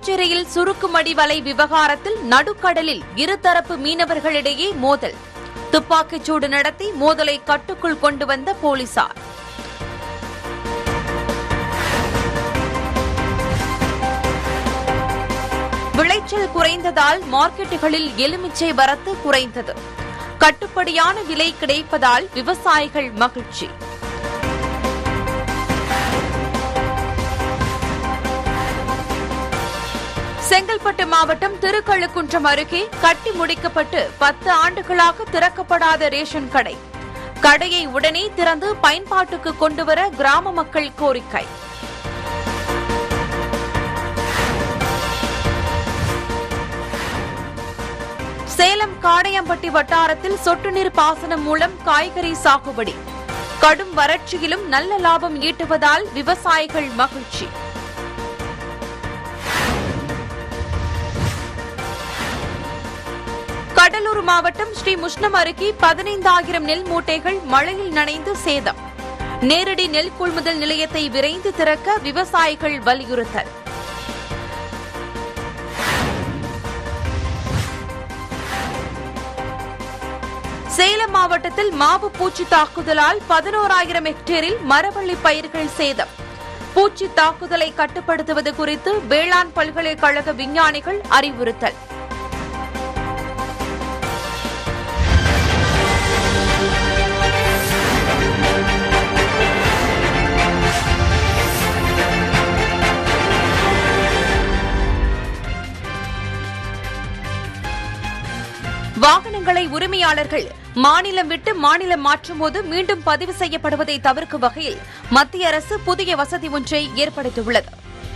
புதுச்சேரியில் சுருக்குமடி வலை விவகாரத்தில் நடுக்கடலில் இருதரப்பு மீனவர்களிடையே மோதல் துப்பாக்கிச்சூடு நடத்தி மோதலை கட்டுக்குள் கொண்டு வந்த போலீசார் விளைச்சல் குறைந்ததால் மார்க்கெட்டுகளில் எலுமிச்சை வரத்து குறைந்தது கட்டுப்படியான விலை கிடைப்பதால் விவசாயிகள் மகிழ்ச்சி செங்கல்பட்டு மாவட்டம் திருக்கழுக்குன்றம் அருகே கட்டி முடிக்கப்பட்டு பத்து ஆண்டுகளாக திறக்கப்படாத ரேஷன் கடை கடையை உடனே திறந்து பயன்பாட்டுக்கு கொண்டுவர கிராம மக்கள் கோரிக்கை சேலம் காடையம்பட்டி வட்டாரத்தில் சொட்டு நீர் பாசனம் மூலம் காய்கறி சாகுபடி கடும் வறட்சியிலும் நல்ல லாபம் ஈட்டுவதால் விவசாயிகள் மகிழ்ச்சி கடலூர் மாவட்டம் ஸ்ரீ முஷ்ணம் அருகே பதினைந்தாயிரம் நெல் மூட்டைகள் மழையில் நனைந்து சேதம் நேரடி நெல் கொள்முதல் நிலையத்தை விரைந்து திறக்க விவசாயிகள் வலியுறுத்தல் சேலம் மாவட்டத்தில் மாவு பூச்சி தாக்குதலால் பதினோராயிரம் ஹெக்டேரில் மரவள்ளி பயிர்கள் சேதம் பூச்சி தாக்குதலை கட்டுப்படுத்துவது குறித்து வேளாண் பல்கலைக்கழக விஞ்ஞானிகள் அறிவுறுத்தல் வாகனங்களை உரிமையாளர்கள் மாநிலம் விட்டு மாநிலம் மாற்றும்போது மீண்டும் பதிவு செய்யப்படுவதை தவிர்க்கும் வகையில் மத்திய அரசு புதிய வசதி ஒன்றை ஏற்படுத்தியுள்ளது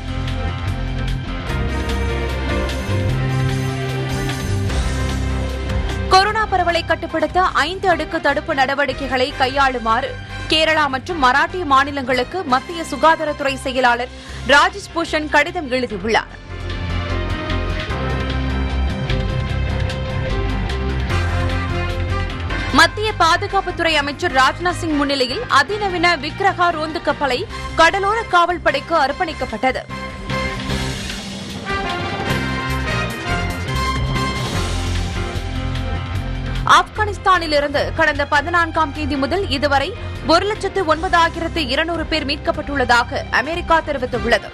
கொரோனா பரவலை கட்டுப்படுத்த ஐந்து அடுக்கு தடுப்பு நடவடிக்கைகளை கையாளுமாறு கேரளா மற்றும் மராட்டிய மாநிலங்களுக்கு மத்திய சுகாதாரத்துறை செயலாளர் ராஜேஷ் பூஷன் கடிதம் எழுதியுள்ளார் மத்திய பாதுகாப்புத்துறை அமைச்சர் ராஜ்நாத் சிங் முன்னிலையில் அதிநவீன விக்ரகா ரோந்து கப்பலை கடலோர காவல் படைக்கு அர்ப்பணிக்கப்பட்டது ஆப்கானிஸ்தானிலிருந்து கடந்த பதினான்காம் தேதி முதல் இதுவரை ஒரு லட்சத்து ஒன்பதாயிரத்து இருநூறு பேர் மீட்கப்பட்டுள்ளதாக அமெரிக்கா தெரிவித்துள்ளது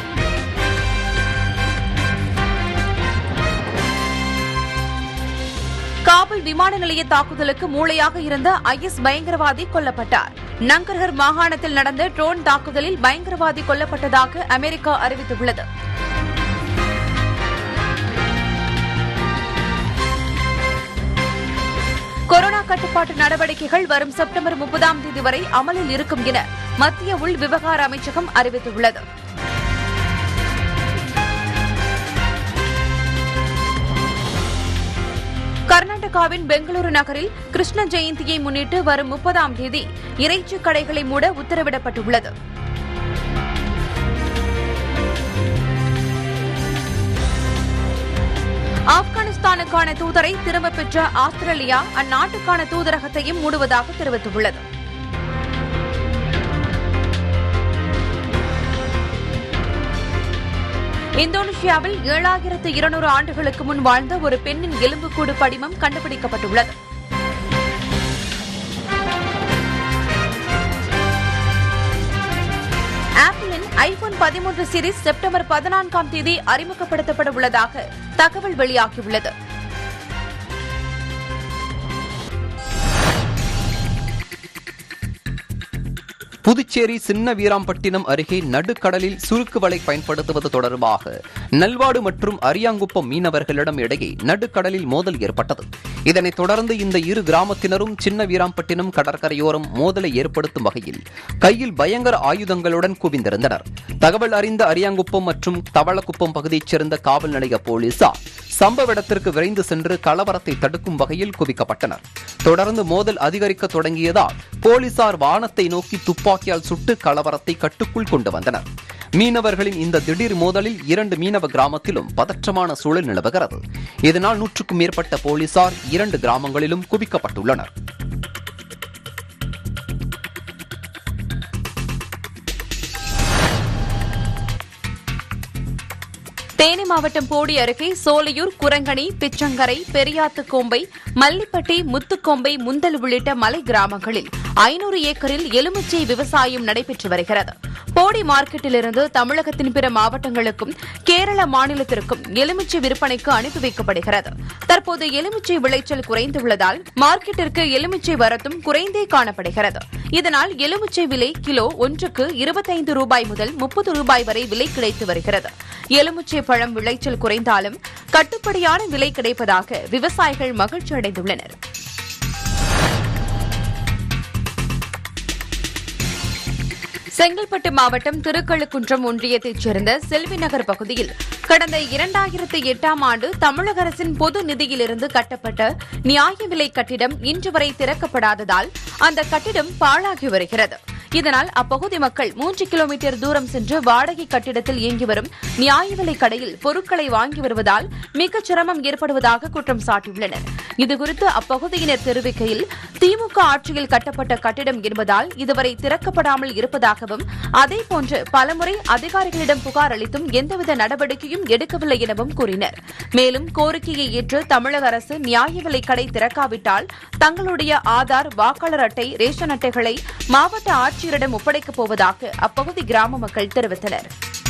காபுல் விமான நிலைய தாக்குதலுக்கு மூளையாக இருந்த ஐஎஸ் பயங்கரவாதி கொல்லப்பட்டார் நங்கர்ஹர் மாகாணத்தில் நடந்த ட்ரோன் தாக்குதலில் பயங்கரவாதி கொல்லப்பட்டதாக அமெரிக்கா அறிவித்துள்ளது கொரோனா கட்டுப்பாட்டு நடவடிக்கைகள் வரும் செப்டம்பர் முப்பதாம் தேதி வரை அமலில் இருக்கும் என மத்திய உள் விவகார அமைச்சகம் அறிவித்துள்ளது கர்நாடகாவின் பெங்களூரு நகரில் கிருஷ்ண ஜெயந்தியை முன்னிட்டு வரும் முப்பதாம் தேதி இறைச்சி கடைகளை மூட உத்தரவிடப்பட்டுள்ளது ஆப்கானிஸ்தானுக்கான தூதரை திரும்பப் பெற்ற ஆஸ்திரேலியா அந்நாட்டுக்கான தூதரகத்தையும் மூடுவதாக தெரிவித்துள்ளது இந்தோனேஷியாவில் ஏழாயிரத்து இருநூறு ஆண்டுகளுக்கு முன் வாழ்ந்த ஒரு பெண்ணின் எலும்புக்கூடு படிமம் கண்டுபிடிக்கப்பட்டுள்ளது ஆப்பிளின் ஐபோன் பதிமூன்று சீரிஸ் செப்டம்பர் பதினான்காம் தேதி அறிமுகப்படுத்தப்பட உள்ளதாக தகவல் வெளியாகியுள்ளது புதுச்சேரி சின்ன வீராம்பட்டினம் அருகே நடுக்கடலில் சுருக்கு வலை பயன்படுத்துவது தொடர்பாக நல்வாடு மற்றும் அரியாங்குப்பம் மீனவர்களிடம் இடையே நடுக்கடலில் மோதல் ஏற்பட்டது இதனைத் தொடர்ந்து இந்த இரு கிராமத்தினரும் சின்ன வீராம்பட்டினம் கடற்கரையோரம் மோதலை ஏற்படுத்தும் வகையில் கையில் பயங்கர ஆயுதங்களுடன் குவிந்திருந்தனர் தகவல் அறிந்த அரியாங்குப்பம் மற்றும் தவளக்குப்பம் பகுதியைச் சேர்ந்த காவல் நிலைய போலீசார் சம்பவ இடத்திற்கு விரைந்து சென்று கலவரத்தை தடுக்கும் வகையில் குவிக்கப்பட்டனர் தொடர்ந்து மோதல் அதிகரிக்க தொடங்கியதால் போலீசார் வானத்தை நோக்கி துப்பாக்கியால் சுட்டு கலவரத்தை கட்டுக்குள் கொண்டு வந்தனர் மீனவர்களின் இந்த திடீர் மோதலில் இரண்டு மீனவ கிராமத்திலும் பதற்றமான சூழல் நிலவுகிறது இதனால் நூற்றுக்கும் மேற்பட்ட போலீசார் இரண்டு கிராமங்களிலும் குவிக்கப்பட்டுள்ளனர் தேனி மாவட்டம் போடி அருகே சோலையூர் குரங்கணி பிச்சங்கரை பெரியாத்துக்கோம்பை மல்லிப்பட்டி முத்துக்கோம்பை முந்தல் உள்ளிட்ட மலை கிராமங்களில் ஐநூறு ஏக்கரில் எலுமிச்சை விவசாயம் நடைபெற்று வருகிறது போடி மார்க்கெட்டிலிருந்து தமிழகத்தின் பிற மாவட்டங்களுக்கும் கேரள மாநிலத்திற்கும் எலுமிச்சை விற்பனைக்கு அனுப்பி வைக்கப்படுகிறது தற்போது எலுமிச்சை விளைச்சல் குறைந்துள்ளதால் மார்க்கெட்டிற்கு எலுமிச்சை வரத்தும் குறைந்தே காணப்படுகிறது இதனால் எலுமிச்சை விலை கிலோ ஒன்றுக்கு இருபத்தைந்து ரூபாய் முதல் முப்பது ரூபாய் வரை விலை கிடைத்து வருகிறது எலுமிச்சை பழம் விளைச்சல் குறைந்தாலும் கட்டுப்படியான விலை கிடைப்பதாக விவசாயிகள் மகிழ்ச்சி அடைந்துள்ளனர் செங்கல்பட்டு மாவட்டம் திருக்கழுக்குன்றம் ஒன்றியத்தைச் சேர்ந்த செல்வி நகர் பகுதியில் கடந்த இரண்டாயிரத்து எட்டாம் ஆண்டு தமிழக அரசின் பொது நிதியிலிருந்து கட்டப்பட்ட நியாய விலை கட்டிடம் இன்று வரை திறக்கப்படாததால் அந்த கட்டிடம் பாழாகி வருகிறது இதனால் அப்பகுதி மக்கள் மூன்று கிலோமீட்டர் தூரம் சென்று வாடகை கட்டிடத்தில் இயங்கி வரும் நியாய விலை கடையில் பொருட்களை வாங்கி வருவதால் மிக சிரமம் ஏற்படுவதாக குற்றம் சாட்டியுள்ளனர் இதுகுறித்து அப்பகுதியினர் தெரிவிக்கையில் திமுக ஆட்சியில் கட்டப்பட்ட கட்டிடம் என்பதால் இதுவரை திறக்கப்படாமல் இருப்பதாகவும் அதேபோன்று பலமுறை அதிகாரிகளிடம் புகார் அளித்தும் எந்தவித நடவடிக்கையும் எடுக்கவில்லை எனவும் கூறினர் மேலும் கோரிக்கையை ஏற்று தமிழக அரசு நியாய விலை கடை திறக்காவிட்டால் தங்களுடைய ஆதார் வாக்காளர் அட்டை ரேஷன் அட்டைகளை மாவட்ட ஆட்சியரிடம் ஒப்படைக்கப் போவதாக அப்பகுதி கிராம மக்கள் தெரிவித்தனர்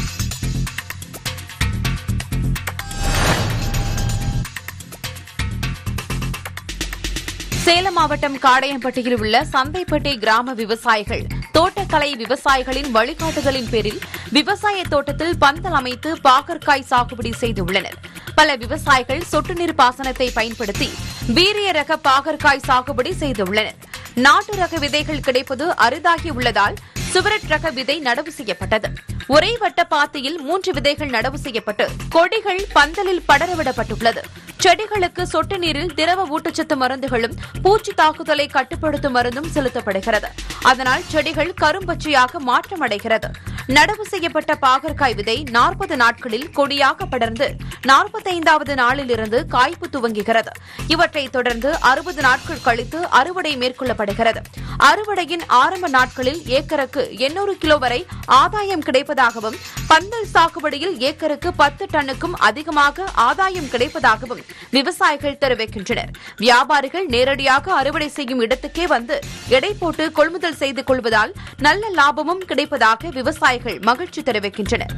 சேலம் மாவட்டம் காடையம்பட்டியில் உள்ள சந்தைப்பேட்டை கிராம விவசாயிகள் தோட்டக்கலை விவசாயிகளின் வழிகாட்டுதலின் பேரில் விவசாய தோட்டத்தில் பந்தல் அமைத்து பாகற்காய் சாகுபடி செய்துள்ளனர் பல விவசாயிகள் சொட்டு நீர் பாசனத்தை பயன்படுத்தி வீரிய ரக பாகற்காய் சாகுபடி செய்துள்ளனர் நாட்டு ரக விதைகள் கிடைப்பது அரிதாகி உள்ளதால் சுவரட் ரக விதை நடவு செய்யப்பட்டது ஒரே வட்ட பாத்தியில் மூன்று விதைகள் நடவு செய்யப்பட்டு கொடிகள் பந்தலில் படரவிடப்பட்டுள்ளது செடிகளுக்கு சொட்டு நீரில் திரவ ஊட்டச்சத்து மருந்துகளும் பூச்சி தாக்குதலை கட்டுப்படுத்தும் மருந்தும் செலுத்தப்படுகிறது அதனால் செடிகள் கரும்பச்சையாக மாற்றமடைகிறது நடவு செய்யப்பட்ட பாகற்காய் விதை நாற்பது நாட்களில் கொடியாக படர்ந்து நாற்பத்தைந்தாவது நாளிலிருந்து காய்ப்பு துவங்குகிறது இவற்றை தொடர்ந்து அறுபது நாட்கள் கழித்து அறுவடை மேற்கொள்ளப்படுகிறது அறுவடையின் ஆரம்ப நாட்களில் ஏக்கருக்கு எண்ணூறு கிலோ வரை ஆதாயம் கிடைப்பதாகவும் பந்தல் சாகுபடியில் ஏக்கருக்கு பத்து டன்னுக்கும் அதிகமாக ஆதாயம் கிடைப்பதாகவும் விவசாயிகள் தெரிவிக்கின்றனர் வியாபாரிகள் நேரடியாக அறுவடை செய்யும் இடத்துக்கே வந்து எடை போட்டு கொள்முதல் செய்து கொள்வதால் நல்ல லாபமும் கிடைப்பதாக விவசாயிகள் மகிழ்ச்சி தெரிவிக்கின்றனர்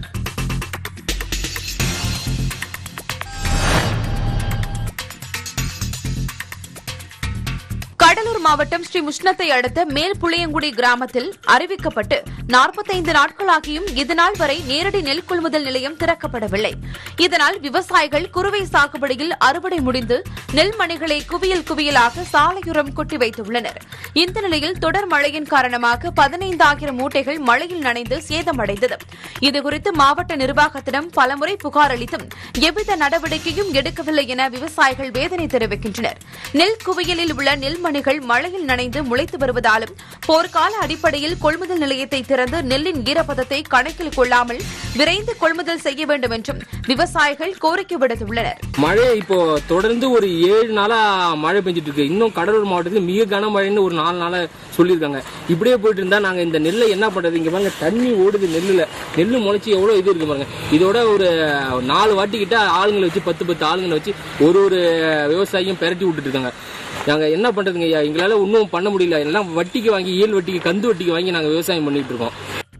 கடலூர் மாவட்டம் ஸ்ரீ முஷ்ணத்தை அடுத்த மேல் புளியங்குடி கிராமத்தில் அறிவிக்கப்பட்டு நாற்பத்தைந்து நாட்களாகியும் இதுநாள் வரை நேரடி நெல் கொள்முதல் நிலையம் திறக்கப்படவில்லை இதனால் விவசாயிகள் குறுவை சாகுபடியில் அறுவடை முடிந்து நெல் மணிகளை குவியல் குவியலாக சாலையுரம் கொட்டி வைத்துள்ளனர் இந்த நிலையில் தொடர் மழையின் காரணமாக பதினைந்தாயிரம் மூட்டைகள் மழையில் நனைந்து சேதமடைந்தது இதுகுறித்து மாவட்ட நிர்வாகத்திடம் பலமுறை புகார் அளித்தும் எவ்வித நடவடிக்கையும் எடுக்கவில்லை என விவசாயிகள் வேதனை தெரிவிக்கின்றனர் நெல் குவியலில் உள்ள நெல்மணிகள் மழையில் நனைந்து முளைத்து வருவதாலும் போர்க்கால அடிப்படையில் கொள்முதல் நிலையத்தை திறந்து நெல்லின் ஈரப்பதத்தை கணக்கில் கொள்ளாமல் விரைந்து கொள்முதல் செய்ய வேண்டும் என்றும் விவசாயிகள் கோரிக்கை விடுத்துள்ளனர் மழை இப்போ தொடர்ந்து ஒரு ஏழு நாளா மழை பெஞ்சிட்டு இருக்கு இன்னும் கடலூர் மாவட்டத்தில் மிக கனமழைன்னு ஒரு நாலு நாளா சொல்லியிருக்காங்க இப்படியே போயிட்டு இருந்தா நாங்க இந்த நெல்லை என்ன பண்றது இங்க பாருங்க தண்ணி ஓடுது நெல்லுல நெல்லு முளைச்சி எவ்வளவு இது இருக்கு பாருங்க இதோட ஒரு நாலு வாட்டி கிட்ட ஆளுங்களை வச்சு பத்து பத்து ஆளுங்களை வச்சு ஒரு ஒரு விவசாயியும் பெரட்டி விட்டுட்டு இருக்காங்க நாங்க என்ன பண்றதுங்க ஐயா எங்களால ஒன்றும் பண்ண முடியல எல்லாம் வட்டிக்கு வாங்கி இயல் வட்டிக்கு கந்து வட்டிக்கு வாங்கி நாங்க விவசாயம் பண்ணிட்டு இருக்கோம்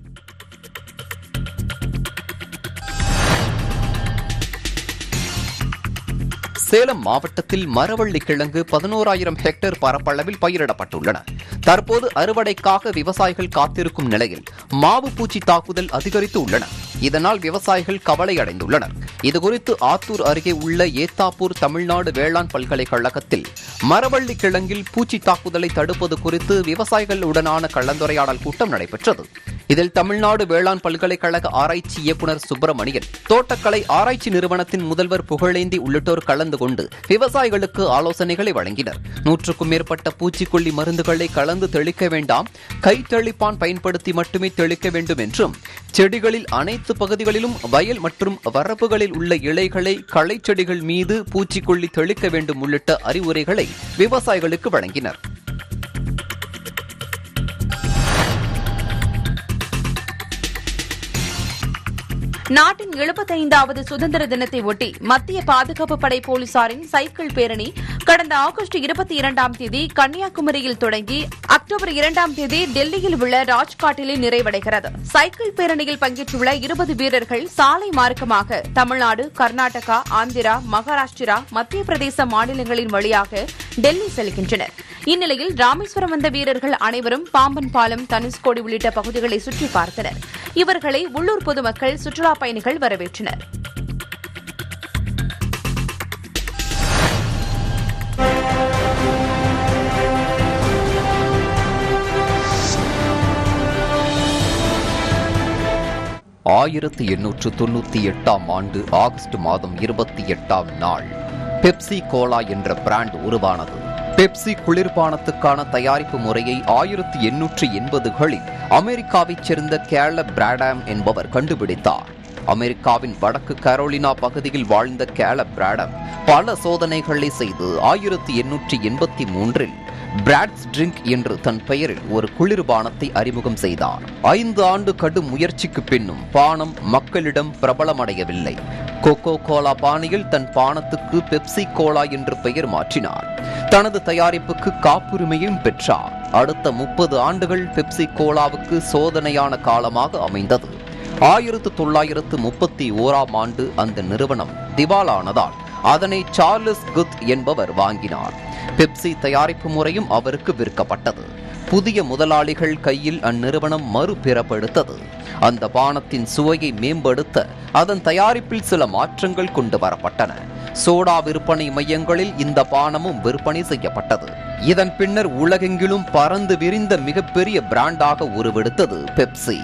சேலம் மாவட்டத்தில் மரவள்ளி கிழங்கு பதினோராயிரம் ஹெக்டேர் பரப்பளவில் பயிரிடப்பட்டுள்ளன தற்போது அறுவடைக்காக விவசாயிகள் காத்திருக்கும் நிலையில் மாவு பூச்சி தாக்குதல் அதிகரித்து உள்ளன இதனால் விவசாயிகள் கவலை அடைந்துள்ளனர் இதுகுறித்து ஆத்தூர் அருகே உள்ள ஏத்தாப்பூர் தமிழ்நாடு வேளாண் பல்கலைக்கழகத்தில் மரவள்ளி கிழங்கில் பூச்சி தாக்குதலை தடுப்பது குறித்து விவசாயிகளுடனான கலந்துரையாடல் கூட்டம் நடைபெற்றது இதில் தமிழ்நாடு வேளாண் பல்கலைக்கழக ஆராய்ச்சி இயக்குநர் சுப்பிரமணியன் தோட்டக்கலை ஆராய்ச்சி நிறுவனத்தின் முதல்வர் புகழேந்தி உள்ளிட்டோர் கலந்து கொண்டு விவசாயிகளுக்கு ஆலோசனைகளை வழங்கினர் நூற்றுக்கும் மேற்பட்ட பூச்சிக்கொல்லி மருந்துகளை கலந்து தெளிக்க வேண்டாம் கை தெளிப்பான் பயன்படுத்தி மட்டுமே தெளிக்க வேண்டும் என்றும் செடிகளில் அனைத்து பகுதிகளிலும் வயல் மற்றும் வரப்புகளில் உள்ள இலைகளை களை செடிகள் மீது பூச்சிக்கொல்லி தெளிக்க வேண்டும் உள்ளிட்ட அறிவுரைகளை விவசாயிகளுக்கு வழங்கினர் நாட்டின் எழுபத்தைந்தாவது சுதந்திர தினத்தை ஒட்டி மத்திய பாதுகாப்பு படை போலீசாரின் சைக்கிள் பேரணி கடந்த ஆகஸ்ட் இருபத்தி இரண்டாம் தேதி கன்னியாகுமரியில் தொடங்கி அக்டோபர் இரண்டாம் தேதி டெல்லியில் உள்ள ராஜ்காட்டில் நிறைவடைகிறது சைக்கிள் பேரணியில் பங்கேற்றுள்ள இருபது வீரர்கள் சாலை மார்க்கமாக தமிழ்நாடு கர்நாடகா ஆந்திரா மகாராஷ்டிரா மத்திய பிரதேச மாநிலங்களின் வழியாக டெல்லி செல்கின்றனர் இந்நிலையில் ராமேஸ்வரம் வந்த வீரர்கள் அனைவரும் பாம்பன் பாலம் தனுஷ்கோடி உள்ளிட்ட பகுதிகளை சுற்றி பார்த்தனர் இவர்களை உள்ளூர் பொதுமக்கள் சுற்றுலாப் பயணிகள் வரவேற்றனர் ஆயிரத்தி எண்ணூற்று தொண்ணூத்தி எட்டாம் ஆண்டு ஆகஸ்ட் மாதம் இருபத்தி எட்டாம் நாள் பெப்சி கோலா என்ற பிராண்ட் உருவானது பெப்சி குளிர்பானத்துக்கான தயாரிப்பு முறையை ஆயிரத்தி எண்ணூற்று எண்பதுகளில் அமெரிக்காவைச் சேர்ந்த கேல பிராடாம் என்பவர் கண்டுபிடித்தார் அமெரிக்காவின் வடக்கு கரோலினா பகுதியில் வாழ்ந்த கேல பிராடம் பல சோதனைகளை செய்து ஆயிரத்தி எண்ணூற்றி எண்பத்தி மூன்றில் பிராட்ஸ் ட்ரிங்க் என்று தன் பெயரில் ஒரு குளிர்பானத்தை அறிமுகம் செய்தார் ஐந்து ஆண்டு கடும் முயற்சிக்கு பின்னும் பானம் மக்களிடம் பிரபலமடையவில்லை கோகோ கோலா பாணியில் தன் பானத்துக்கு பெப்சி கோலா என்று பெயர் மாற்றினார் தனது தயாரிப்புக்கு காப்புரிமையும் பெற்றார் அடுத்த முப்பது ஆண்டுகள் பெப்சி கோலாவுக்கு சோதனையான காலமாக அமைந்தது ஆயிரத்து தொள்ளாயிரத்து முப்பத்தி ஓராம் ஆண்டு அந்த நிறுவனம் திவாலானதால் அதனை சார்லஸ் குத் என்பவர் வாங்கினார் பெப்சி தயாரிப்பு முறையும் அவருக்கு விற்கப்பட்டது புதிய முதலாளிகள் கையில் அந்நிறுவனம் மறுபிறப்பெடுத்தது அந்த பானத்தின் சுவையை மேம்படுத்த அதன் தயாரிப்பில் சில மாற்றங்கள் கொண்டு வரப்பட்டன சோடா விற்பனை மையங்களில் இந்த பானமும் விற்பனை செய்யப்பட்டது இதன் பின்னர் உலகெங்கிலும் பறந்து விரிந்த மிகப்பெரிய பிராண்டாக உருவெடுத்தது பெப்சி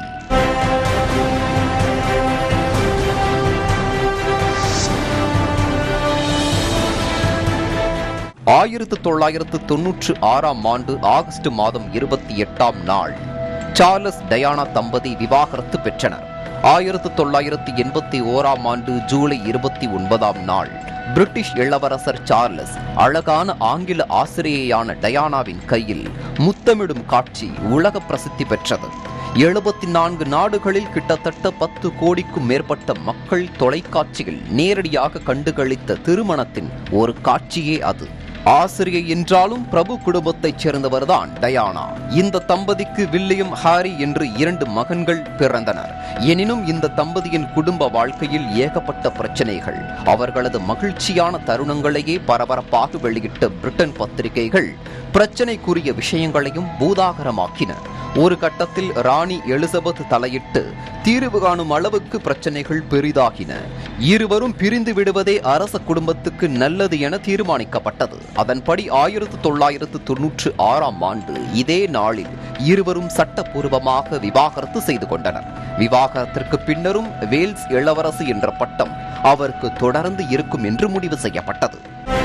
ஆயிரத்து தொள்ளாயிரத்து தொன்னூற்று ஆறாம் ஆண்டு ஆகஸ்ட் மாதம் இருபத்தி எட்டாம் நாள் சார்லஸ் டயானா தம்பதி விவாகரத்து பெற்றனர் ஆயிரத்து தொள்ளாயிரத்து எண்பத்தி ஓராம் ஆண்டு ஜூலை இருபத்தி ஒன்பதாம் நாள் பிரிட்டிஷ் இளவரசர் சார்லஸ் அழகான ஆங்கில ஆசிரியையான டயானாவின் கையில் முத்தமிடும் காட்சி உலக பிரசித்தி பெற்றது எழுபத்தி நான்கு நாடுகளில் கிட்டத்தட்ட பத்து கோடிக்கும் மேற்பட்ட மக்கள் தொலைக்காட்சியில் நேரடியாக கண்டுகளித்த திருமணத்தின் ஒரு காட்சியே அது ஆசிரியை என்றாலும் பிரபு குடும்பத்தைச் சேர்ந்தவர்தான் டயானா இந்த தம்பதிக்கு வில்லியம் ஹாரி என்று இரண்டு மகன்கள் பிறந்தனர் எனினும் இந்த தம்பதியின் குடும்ப வாழ்க்கையில் ஏகப்பட்ட பிரச்சனைகள் அவர்களது மகிழ்ச்சியான தருணங்களையே பரபரப்பாக வெளியிட்ட பிரிட்டன் பத்திரிகைகள் பிரச்சனைக்குரிய விஷயங்களையும் பூதாகரமாக்கின ஒரு கட்டத்தில் ராணி எலிசபெத் தலையிட்டு தீர்வு காணும் அளவுக்கு பிரச்சனைகள் பெரிதாகின இருவரும் பிரிந்து விடுவதே அரச குடும்பத்துக்கு நல்லது என தீர்மானிக்கப்பட்டது அதன்படி ஆயிரத்து தொள்ளாயிரத்து தொன்னூற்று ஆறாம் ஆண்டு இதே நாளில் இருவரும் சட்டப்பூர்வமாக விவாகரத்து செய்து கொண்டனர் விவாகரத்திற்கு பின்னரும் வேல்ஸ் இளவரசி என்ற பட்டம் அவருக்கு தொடர்ந்து இருக்கும் என்று முடிவு செய்யப்பட்டது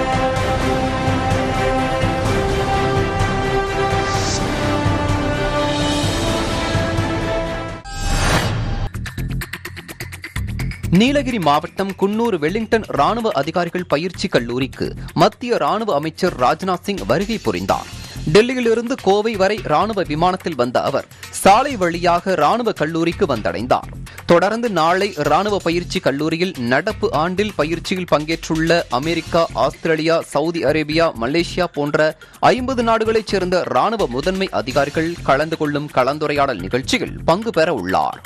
நீலகிரி மாவட்டம் குன்னூர் வெலிங்டன் ராணுவ அதிகாரிகள் பயிற்சி கல்லூரிக்கு மத்திய ராணுவ அமைச்சர் ராஜ்நாத் சிங் வருகை புரிந்தார் டெல்லியிலிருந்து கோவை வரை ராணுவ விமானத்தில் வந்த அவர் சாலை வழியாக ராணுவ கல்லூரிக்கு வந்தடைந்தார் தொடர்ந்து நாளை ராணுவ பயிற்சி கல்லூரியில் நடப்பு ஆண்டில் பயிற்சியில் பங்கேற்றுள்ள America Australia Saudi Arabia Malaysia போன்ற ஐம்பது நாடுகளைச் சேர்ந்த ராணுவ முதன்மை அதிகாரிகள் கலந்து கொள்ளும் கலந்துரையாடல் நிகழ்ச்சியில் பங்கு பெற உள்ளார்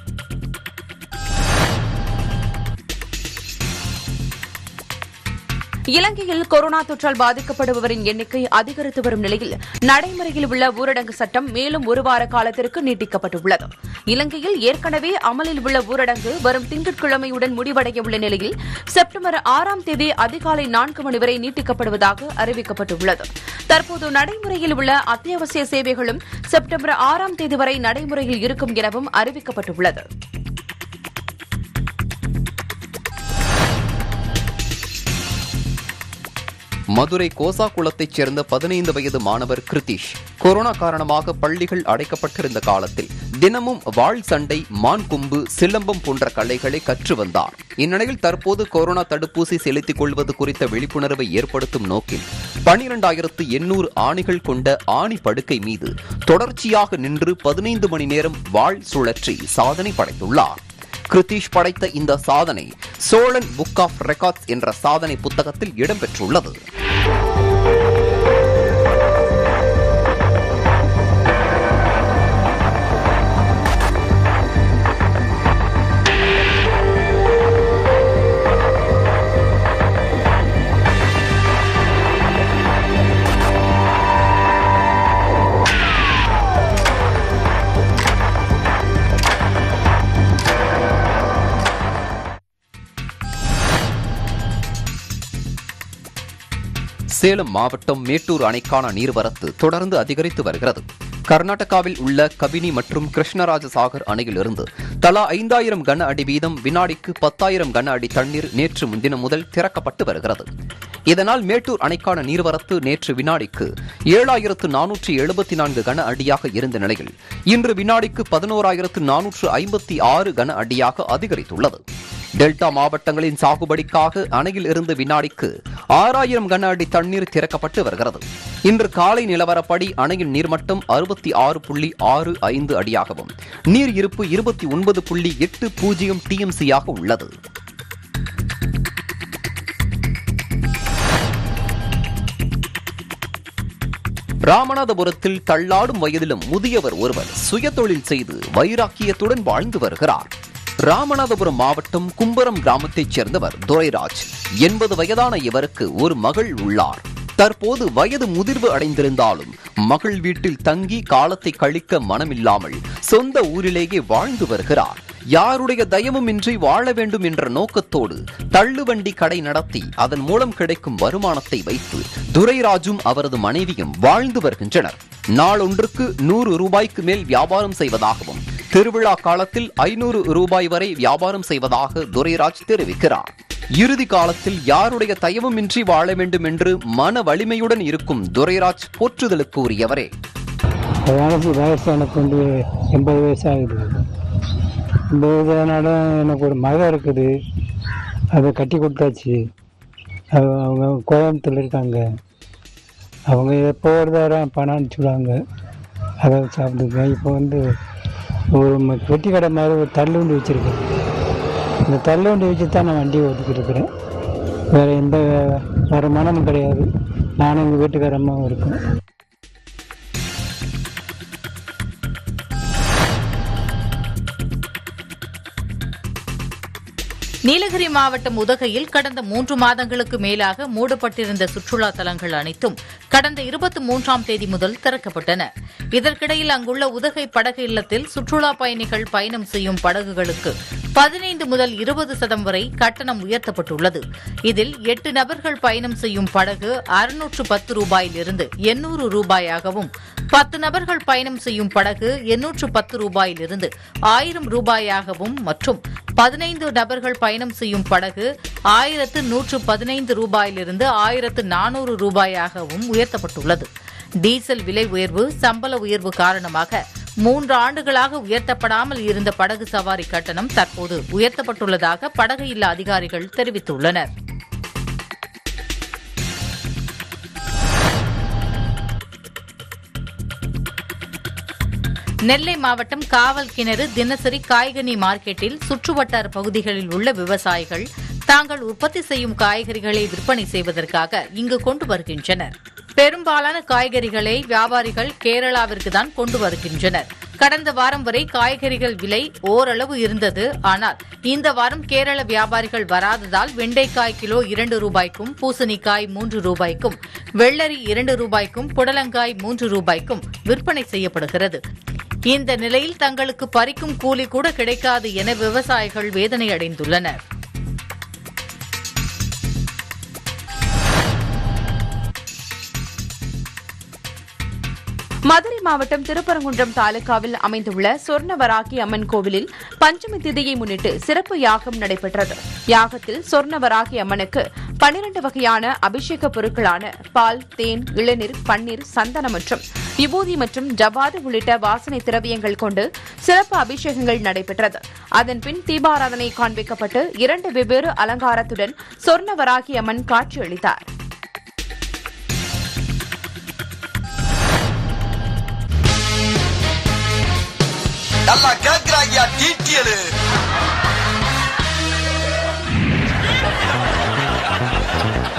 இலங்கையில் கொரோனா தொற்றால் பாதிக்கப்படுபவரின் எண்ணிக்கை அதிகரித்து வரும் நிலையில் நடைமுறையில் உள்ள ஊரடங்கு சட்டம் மேலும் ஒரு வார காலத்திற்கு நீட்டிக்கப்பட்டுள்ளது இலங்கையில் ஏற்கனவே அமலில் உள்ள ஊரடங்கு வரும் திங்கட்கிழமையுடன் முடிவடைய உள்ள நிலையில் செப்டம்பர் ஆறாம் தேதி அதிகாலை நான்கு மணி வரை நீட்டிக்கப்படுவதாக அறிவிக்கப்பட்டுள்ளது தற்போது நடைமுறையில் உள்ள அத்தியாவசிய சேவைகளும் செப்டம்பர் ஆறாம் தேதி வரை நடைமுறையில் இருக்கும் எனவும் அறிவிக்கப்பட்டுள்ளது மதுரை கோசா குளத்தைச் சேர்ந்த பதினைந்து வயது மாணவர் கிருத்திஷ் கொரோனா காரணமாக பள்ளிகள் அடைக்கப்பட்டிருந்த காலத்தில் தினமும் வாழ் சண்டை மான் கொம்பு சிலம்பம் போன்ற கலைகளை கற்று வந்தார் இந்நிலையில் தற்போது கொரோனா தடுப்பூசி செலுத்திக் கொள்வது குறித்த விழிப்புணர்வை ஏற்படுத்தும் நோக்கில் பனிரெண்டாயிரத்து எண்ணூறு ஆணிகள் கொண்ட ஆணி படுக்கை மீது தொடர்ச்சியாக நின்று பதினைந்து மணி நேரம் வாழ் சுழற்றி சாதனை படைத்துள்ளார் கிருத்தீஷ் படைத்த இந்த சாதனை சோழன் புக் ஆஃப் ரெக்கார்ட்ஸ் என்ற சாதனை புத்தகத்தில் இடம்பெற்றுள்ளது சேலம் மாவட்டம் மேட்டூர் அணைக்கான நீர்வரத்து தொடர்ந்து அதிகரித்து வருகிறது கர்நாடகாவில் உள்ள கபினி மற்றும் கிருஷ்ணராஜ சாகர் அணையிலிருந்து தலா ஐந்தாயிரம் கன அடி வீதம் வினாடிக்கு பத்தாயிரம் கன அடி தண்ணீர் நேற்று முன்தினம் முதல் திறக்கப்பட்டு வருகிறது இதனால் மேட்டூர் அணைக்கான நீர்வரத்து நேற்று வினாடிக்கு ஏழாயிரத்து நானூற்றி எழுபத்தி நான்கு கன அடியாக இருந்த நிலையில் இன்று வினாடிக்கு பதினோராயிரத்து நானூற்று ஐம்பத்தி ஆறு கன அடியாக அதிகரித்துள்ளது டெல்டா மாவட்டங்களின் சாகுபடிக்காக அணையில் இருந்து வினாடிக்கு ஆறாயிரம் கன அடி தண்ணீர் திறக்கப்பட்டு வருகிறது இன்று காலை நிலவரப்படி அணையின் நீர்மட்டம் அறுபத்தி ஆறு புள்ளி ஆறு ஐந்து அடியாகவும் நீர் இருப்பு இருபத்தி ஒன்பது புள்ளி எட்டு பூஜ்ஜியம் டிஎம்சியாக உள்ளது ராமநாதபுரத்தில் தள்ளாடும் வயதிலும் முதியவர் ஒருவர் சுயதொழில் செய்து வைராக்கியத்துடன் வாழ்ந்து வருகிறார் ராமநாதபுரம் மாவட்டம் கும்பரம் கிராமத்தைச் சேர்ந்தவர் துரைராஜ் எண்பது வயதான இவருக்கு ஒரு மகள் உள்ளார் தற்போது வயது முதிர்வு அடைந்திருந்தாலும் மகள் வீட்டில் தங்கி காலத்தை கழிக்க மனமில்லாமல் சொந்த ஊரிலேயே வாழ்ந்து வருகிறார் யாருடைய தயவுமின்றி வாழ வேண்டும் என்ற நோக்கத்தோடு தள்ளுவண்டி கடை நடத்தி அதன் மூலம் கிடைக்கும் வருமானத்தை வைத்து துரைராஜும் அவரது மனைவியும் வாழ்ந்து வருகின்றனர் நாளொன்றுக்கு நூறு ரூபாய்க்கு மேல் வியாபாரம் செய்வதாகவும் திருவிழா காலத்தில் ஐநூறு ரூபாய் வரை வியாபாரம் செய்வதாக துரைராஜ் தெரிவிக்கிறார் இறுதி காலத்தில் யாருடைய தயவுமின்றி வாழ வேண்டும் என்று மன வலிமையுடன் இருக்கும் துரைராஜ் போற்றுதலுக்கு உரியவரே வயசு வயசு எனக்கு வந்து எண்பது வயசு ஆகுது எண்பது வயசானாலும் எனக்கு ஒரு மகன் இருக்குது அதை கட்டி கொடுத்தாச்சு அது அவங்க கோயம்புத்தூர்ல இருக்காங்க அவங்க எப்போ ஒரு தரம் பணம் அனுப்பிச்சுடுவாங்க அதை சாப்பிடுங்க இப்போ வந்து ஒரு ம- பெட்டி கடை மாதிரி ஒரு தள்ளு வண்டி வச்சுருக்கேன் இந்த தள்ளு வண்டி வச்சு தான் நான் வண்டி ஓட்டிக்கிட்டு இருக்கிறேன் வேறு எந்த வருமானமும் கிடையாது நானும் எங்கள் வீட்டுக்காரம்மாவும் இருக்கேன் நீலகிரி மாவட்டம் உதகையில் கடந்த மூன்று மாதங்களுக்கு மேலாக மூடப்பட்டிருந்த சுற்றுலா தலங்கள் அனைத்தும் கடந்த இருபத்தி மூன்றாம் தேதி முதல் திறக்கப்பட்டன இதற்கிடையில் அங்குள்ள உதகை படகு இல்லத்தில் சுற்றுலா பயணிகள் பயணம் செய்யும் படகுகளுக்கு பதினைந்து முதல் இருபது சதம் வரை கட்டணம் உயர்த்தப்பட்டுள்ளது இதில் எட்டு நபர்கள் பயணம் செய்யும் படகு அறுநூற்று பத்து ரூபாயிலிருந்து எண்ணூறு ரூபாயாகவும் பத்து நபர்கள் பயணம் செய்யும் படகு எண்ணூற்று பத்து ரூபாயிலிருந்து ஆயிரம் ரூபாயாகவும் மற்றும் பதினைந்து நபர்கள் பயணம் செய்யும் படகு ஆயிரத்து நூற்று பதினைந்து ரூபாயிலிருந்து ஆயிரத்து நானூறு ரூபாயாகவும் உயர்த்தப்பட்டுள்ளது டீசல் விலை உயர்வு சம்பள உயர்வு காரணமாக மூன்று ஆண்டுகளாக உயர்த்தப்படாமல் இருந்த படகு சவாரி கட்டணம் தற்போது உயர்த்தப்பட்டுள்ளதாக படகு இல்ல அதிகாரிகள் தெரிவித்துள்ளனர் நெல்லை மாவட்டம் காவல் கிணறு தினசரி காய்கனி மார்க்கெட்டில் சுற்றுவட்டார பகுதிகளில் உள்ள விவசாயிகள் தாங்கள் உற்பத்தி செய்யும் காய்கறிகளை விற்பனை செய்வதற்காக இங்கு கொண்டு வருகின்றனர் பெரும்பாலான காய்கறிகளை வியாபாரிகள் கேரளாவிற்கு தான் கொண்டு வருகின்றனர் கடந்த வாரம் வரை காய்கறிகள் விலை ஓரளவு இருந்தது ஆனால் இந்த வாரம் கேரள வியாபாரிகள் வராததால் வெண்டைக்காய் கிலோ இரண்டு ரூபாய்க்கும் பூசணிக்காய் மூன்று ரூபாய்க்கும் வெள்ளரி இரண்டு ரூபாய்க்கும் புடலங்காய் மூன்று ரூபாய்க்கும் விற்பனை செய்யப்படுகிறது இந்த நிலையில் தங்களுக்கு பறிக்கும் கூலி கூட கிடைக்காது என விவசாயிகள் வேதனை அடைந்துள்ளனர் மதுரை மாவட்டம் திருப்பரங்குன்றம் தாலுகாவில் அமைந்துள்ள சொர்ணவராகி அம்மன் கோவிலில் பஞ்சமி திதியை முன்னிட்டு சிறப்பு யாகம் நடைபெற்றது யாகத்தில் சொர்ணவராகி அம்மனுக்கு பன்னிரண்டு வகையான அபிஷேக பொருட்களான பால் தேன் இளநீர் பன்னீர் சந்தனம் மற்றும் விபூதி மற்றும் ஜவாது உள்ளிட்ட வாசனை திரவியங்கள் கொண்டு சிறப்பு அபிஷேகங்கள் நடைபெற்றது அதன்பின் தீபாராதனை காண்பிக்கப்பட்டு இரண்டு வெவ்வேறு அலங்காரத்துடன் சொர்ணவராகி அம்மன் காட்சியளித்தார் நல்லா கேக்குறாங்க டீட்டியலு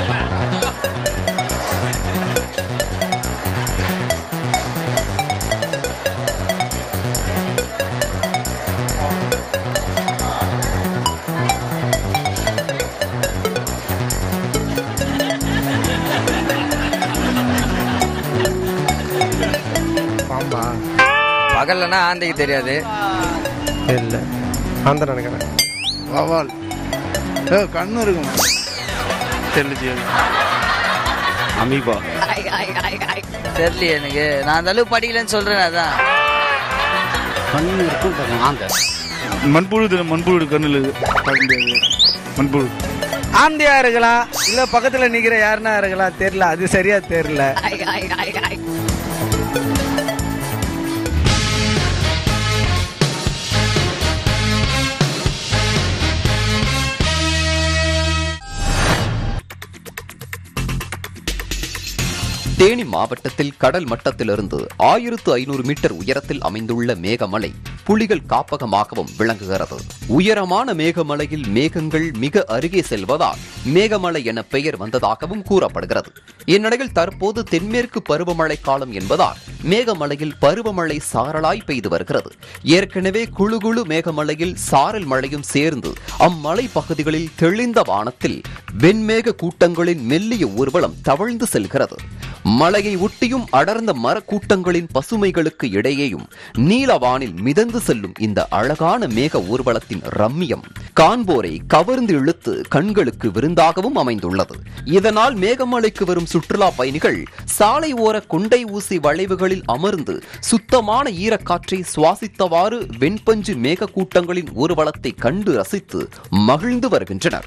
பாம்பா பகல்லனா ஆந்தைக்கு தெரியாது இல்ல அந்த நினைக்கிறேன் வவால் ஏ கண்ணு இருக்கும் தெரியல அமீபா தெரியலையே எனக்கு நான் அந்த அளவுக்கு படிக்கலன்னு சொல்றேன் அதான் கண்ணு இருக்கும் ஆந்த மண்புழு தெரியும் மண்புழு கண்ணில் பார்க்க முடியாது மண்புழு ஆந்தையா இருக்கலாம் இல்ல பக்கத்துல நிக்கிற யாருன்னா இருக்கலாம் தெரியல அது சரியா தெரியல தேனி மாவட்டத்தில் கடல் மட்டத்திலிருந்து ஆயிரத்து ஐநூறு மீட்டர் உயரத்தில் அமைந்துள்ள மேகமலை புலிகள் காப்பகமாகவும் விளங்குகிறது உயரமான மேகமலையில் மேகங்கள் மிக அருகே செல்வதால் மேகமலை என பெயர் வந்ததாகவும் கூறப்படுகிறது இந்நிலையில் தற்போது தென்மேற்கு பருவமழை காலம் என்பதால் மேகமலையில் பருவமழை சாரலாய் பெய்து வருகிறது ஏற்கனவே குழு குழு மேகமலையில் சாரல் மழையும் சேர்ந்து அம்மலை பகுதிகளில் தெளிந்த வானத்தில் வெண்மேக கூட்டங்களின் மெல்லிய ஊர்வலம் தவழ்ந்து செல்கிறது மலையை ஒட்டியும் அடர்ந்த மரக்கூட்டங்களின் பசுமைகளுக்கு இடையேயும் நீலவானில் மிதந்து செல்லும் இந்த அழகான மேக ஊர்வலத்தின் ரம்மியம் காண்போரை கவர்ந்து இழுத்து கண்களுக்கு விருந்தாகவும் அமைந்துள்ளது இதனால் மேகமலைக்கு வரும் சுற்றுலா பயணிகள் சாலை ஓர கொண்டை ஊசி வளைவுகளில் அமர்ந்து சுத்தமான ஈரக்காற்றை சுவாசித்தவாறு வெண்பஞ்சு மேக கூட்டங்களின் ஊர்வலத்தை கண்டு ரசித்து மகிழ்ந்து வருகின்றனர்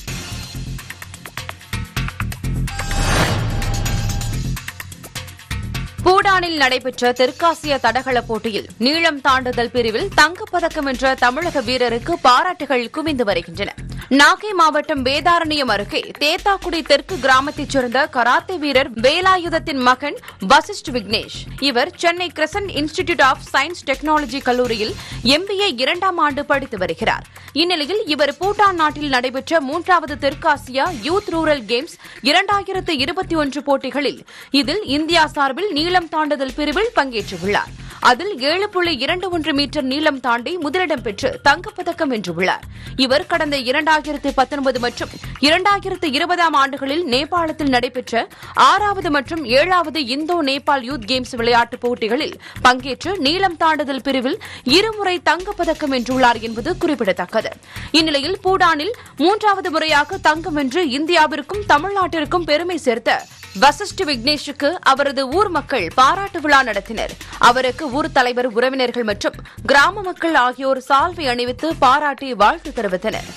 பூடானில் நடைபெற்ற தெற்காசிய தடகள போட்டியில் நீளம் தாண்டுதல் பிரிவில் தங்கப்பதக்கம் வென்ற தமிழக வீரருக்கு பாராட்டுகள் குவிந்து வருகின்றன நாகை மாவட்டம் வேதாரண்யம் அருகே தேத்தாக்குடி தெற்கு கிராமத்தைச் சேர்ந்த கராத்தே வீரர் வேலாயுதத்தின் மகன் வசிஷ்ட் விக்னேஷ் இவர் Chennai Crescent Institute of Science Technology கல்லூரியில் எம்பிஏ இரண்டாம் ஆண்டு படித்து வருகிறார் இந்நிலையில் இவர் பூட்டான் நாட்டில் நடைபெற்ற மூன்றாவது தெற்காசியா யூத் ரூரல் கேம்ஸ் இரண்டாயிரத்து இருபத்தி ஒன்று போட்டிகளில் இதில் இந்தியா சார்பில் நீளம் தாண்டுதல் பிரிவில் பங்கேற்றுள்ளார் அதில் ஏழு புள்ளி இரண்டு ஒன்று மீட்டர் நீளம் தாண்டி முதலிடம் பெற்று தங்கப்பதக்கம் வென்றுள்ளார் இவர் கடந்த இரண்டாயிரத்து பத்தொன்பது மற்றும் இரண்டாயிரத்து இருபதாம் ஆண்டுகளில் நேபாளத்தில் நடைபெற்ற ஆறாவது மற்றும் ஏழாவது இந்தோ நேபாள் யூத் கேம்ஸ் விளையாட்டுப் போட்டிகளில் பங்கேற்று நீளம் தாண்டுதல் பிரிவில் இருமுறை தங்கப்பதக்கம் வென்றுள்ளார் என்பது குறிப்பிடத்தக்கது இந்நிலையில் பூடானில் மூன்றாவது முறையாக தங்கம் வென்று இந்தியாவிற்கும் தமிழ்நாட்டிற்கும் பெருமை சேர்த்த வசிஷ்ட விக்னேஷுக்கு அவரது ஊர் மக்கள் பாராட்டு விழா நடத்தினர் அவருக்கு ஊர் தலைவர் உறவினர்கள் மற்றும் கிராம மக்கள் ஆகியோர் சால்வை அணிவித்து பாராட்டி வாழ்த்து தெரிவித்தனர்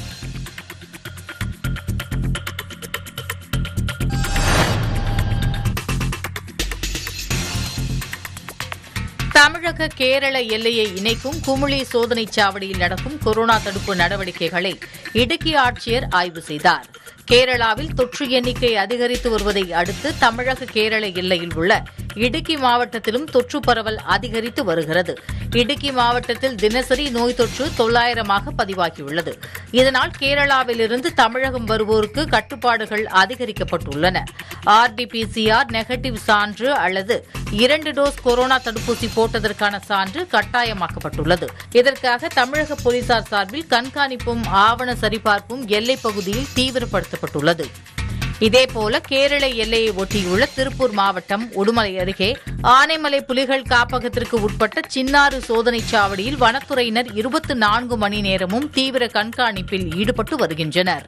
தமிழக கேரள எல்லையை இணைக்கும் குமுளி சோதனைச் சாவடியில் நடக்கும் கொரோனா தடுப்பு நடவடிக்கைகளை இடுக்கி ஆட்சியர் ஆய்வு செய்தார் கேரளாவில் தொற்று எண்ணிக்கை அதிகரித்து வருவதை அடுத்து தமிழக கேரள எல்லையில் உள்ள இடுக்கி மாவட்டத்திலும் தொற்று பரவல் அதிகரித்து வருகிறது இடுக்கி மாவட்டத்தில் தினசரி நோய் தொற்று தொள்ளாயிரமாக பதிவாகியுள்ளது இதனால் கேரளாவிலிருந்து தமிழகம் வருவோருக்கு கட்டுப்பாடுகள் அதிகரிக்கப்பட்டுள்ளன ஆர்டிபிசிஆர் நெகட்டிவ் சான்று அல்லது இரண்டு டோஸ் கொரோனா தடுப்பூசி போட்டதற்கான சான்று கட்டாயமாக்கப்பட்டுள்ளது இதற்காக தமிழக போலீசார் சார்பில் கண்காணிப்பும் ஆவண சரிபார்ப்பும் எல்லைப் பகுதியில் தீவிரப்படுத்தப்பட்டுள்ளது இதேபோல கேரள எல்லையை ஒட்டியுள்ள திருப்பூர் மாவட்டம் உடுமலை அருகே ஆனைமலை புலிகள் காப்பகத்திற்கு உட்பட்ட சின்னாறு சோதனைச் சாவடியில் வனத்துறையினர் இருபத்தி நான்கு மணி நேரமும் தீவிர கண்காணிப்பில் ஈடுபட்டு வருகின்றனர்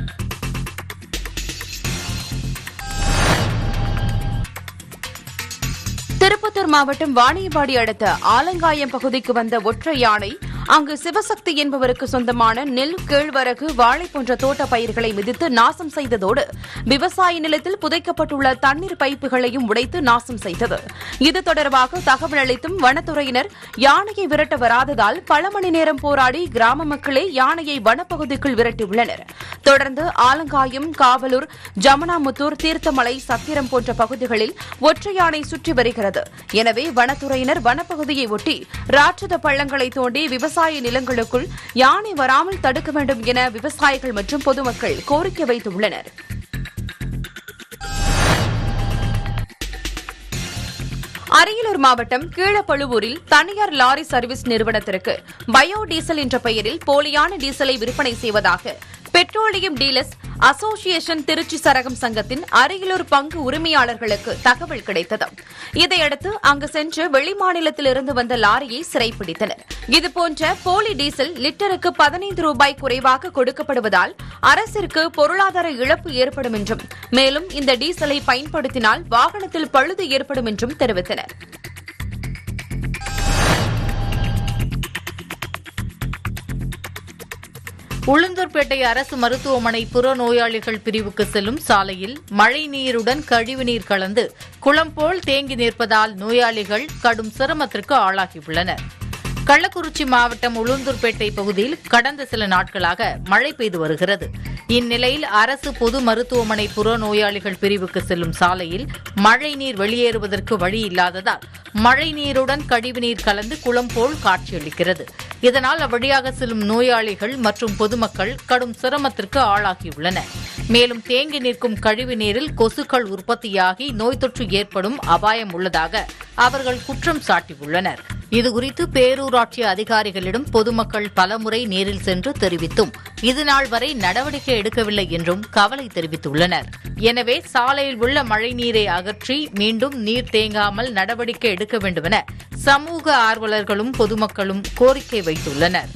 திருப்பத்தூர் மாவட்டம் வாணியம்பாடி அடுத்த ஆலங்காயம் பகுதிக்கு வந்த ஒற்றை யானை அங்கு சிவசக்தி என்பவருக்கு சொந்தமான நெல் கேழ்வரகு வாழை போன்ற தோட்ட பயிர்களை மிதித்து நாசம் செய்ததோடு விவசாய நிலத்தில் புதைக்கப்பட்டுள்ள தண்ணீர் பைப்புகளையும் உடைத்து நாசம் செய்தது இது தொடர்பாக தகவல் அளித்தும் வனத்துறையினர் யானையை விரட்ட வராததால் பல மணி நேரம் போராடி கிராம மக்களே யானையை வனப்பகுதிக்குள் விரட்டியுள்ளனர் தொடர்ந்து ஆலங்காயம் காவலூர் ஜமுனாமுத்தூர் தீர்த்தமலை சத்திரம் போன்ற பகுதிகளில் ஒற்றை யானை சுற்றி வருகிறது எனவே வனத்துறையினர் வனப்பகுதியை ஒட்டி ராட்சத பள்ளங்களை தோண்டி விவசாய நிலங்களுக்குள் யானை வராமல் தடுக்க வேண்டும் என விவசாயிகள் மற்றும் பொதுமக்கள் கோரிக்கை வைத்துள்ளனர் அரியலூர் மாவட்டம் கீழப்பழுவூரில் தனியார் லாரி சர்வீஸ் நிறுவனத்திற்கு பயோ டீசல் என்ற பெயரில் போலியான டீசலை விற்பனை செய்வதாக பெட்ரோலியம் டீலர்ஸ் அசோசியேஷன் திருச்சி சரகம் சங்கத்தின் அரியலூர் பங்கு உரிமையாளர்களுக்கு தகவல் கிடைத்தது இதையடுத்து அங்கு சென்று வெளிமாநிலத்திலிருந்து வந்த லாரியை சிறைப்பிடித்தனர் இதுபோன்ற போலி டீசல் லிட்டருக்கு பதினைந்து ரூபாய் குறைவாக கொடுக்கப்படுவதால் அரசிற்கு பொருளாதார இழப்பு ஏற்படும் என்றும் மேலும் இந்த டீசலை பயன்படுத்தினால் வாகனத்தில் பழுது ஏற்படும் என்றும் தெரிவித்தனர் உளுந்தூர்பேட்டை அரசு மருத்துவமனை புற நோயாளிகள் பிரிவுக்கு செல்லும் சாலையில் மழை நீருடன் கழிவுநீர் கலந்து குளம் போல் தேங்கி நிற்பதால் நோயாளிகள் கடும் சிரமத்திற்கு ஆளாகியுள்ளனர் கள்ளக்குறிச்சி மாவட்டம் உளுந்தூர்பேட்டை பகுதியில் கடந்த சில நாட்களாக மழை பெய்து வருகிறது இந்நிலையில் அரசு பொது மருத்துவமனை புற நோயாளிகள் பிரிவுக்கு செல்லும் சாலையில் மழை நீர் வெளியேறுவதற்கு வழி இல்லாததால் மழை நீருடன் கழிவுநீர் கலந்து குளம் போல் காட்சியளிக்கிறது இதனால் அவ்வழியாக செல்லும் நோயாளிகள் மற்றும் பொதுமக்கள் கடும் சிரமத்திற்கு ஆளாகியுள்ளனர் மேலும் தேங்கி நிற்கும் கழிவு நீரில் கொசுக்கள் உற்பத்தியாகி நோய் தொற்று ஏற்படும் அபாயம் உள்ளதாக அவர்கள் குற்றம் சாட்டியுள்ளனர் இதுகுறித்து பேரூராட்சி அதிகாரிகளிடம் பொதுமக்கள் பலமுறை நேரில் சென்று தெரிவித்தும் இதுநாள் வரை நடவடிக்கை எடுக்கவில்லை என்றும் கவலை தெரிவித்துள்ளனர் எனவே சாலையில் உள்ள மழைநீரை அகற்றி மீண்டும் நீர் தேங்காமல் நடவடிக்கை எடுக்க வேண்டுமென சமூக ஆர்வலர்களும் பொதுமக்களும் கோரிக்கை வைத்துள்ளனர்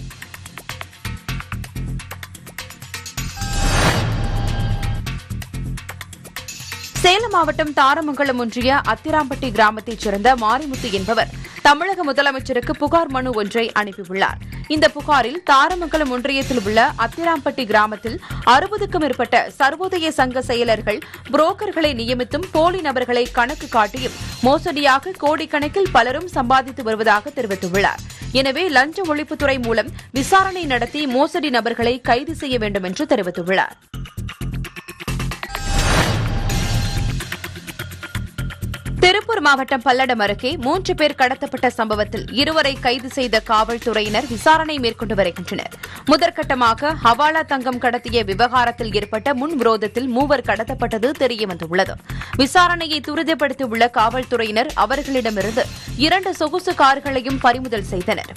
சேலம் மாவட்டம் தாரமங்கலம் ஒன்றிய அத்திராம்பட்டி கிராமத்தைச் சேர்ந்த மாரிமுத்து என்பவர் தமிழக முதலமைச்சருக்கு புகார் மனு ஒன்றை அனுப்பியுள்ளார் இந்த புகாரில் தாரமங்கலம் ஒன்றியத்தில் உள்ள அத்திராம்பட்டி கிராமத்தில் அறுபதுக்கும் மேற்பட்ட சர்வோதய சங்க செயலர்கள் புரோக்கர்களை நியமித்தும் போலி நபர்களை கணக்கு காட்டியும் மோசடியாக கோடிக்கணக்கில் பலரும் சம்பாதித்து வருவதாக தெரிவித்துள்ளார் எனவே லஞ்ச ஒழிப்புத்துறை மூலம் விசாரணை நடத்தி மோசடி நபர்களை கைது செய்ய வேண்டும் என்று தெரிவித்துள்ளார் திருப்பூர் மாவட்டம் பல்லடம் அருகே மூன்று பேர் கடத்தப்பட்ட சம்பவத்தில் இருவரை கைது செய்த காவல்துறையினர் விசாரணை மேற்கொண்டு வருகின்றனர் முதற்கட்டமாக ஹவாலா தங்கம் கடத்திய விவகாரத்தில் ஏற்பட்ட முன்விரோதத்தில் மூவர் கடத்தப்பட்டது தெரியவந்துள்ளது விசாரணையை துரிதப்படுத்தியுள்ள காவல்துறையினர் அவர்களிடமிருந்து இரண்டு சொகுசு கார்களையும் பறிமுதல் செய்தனர்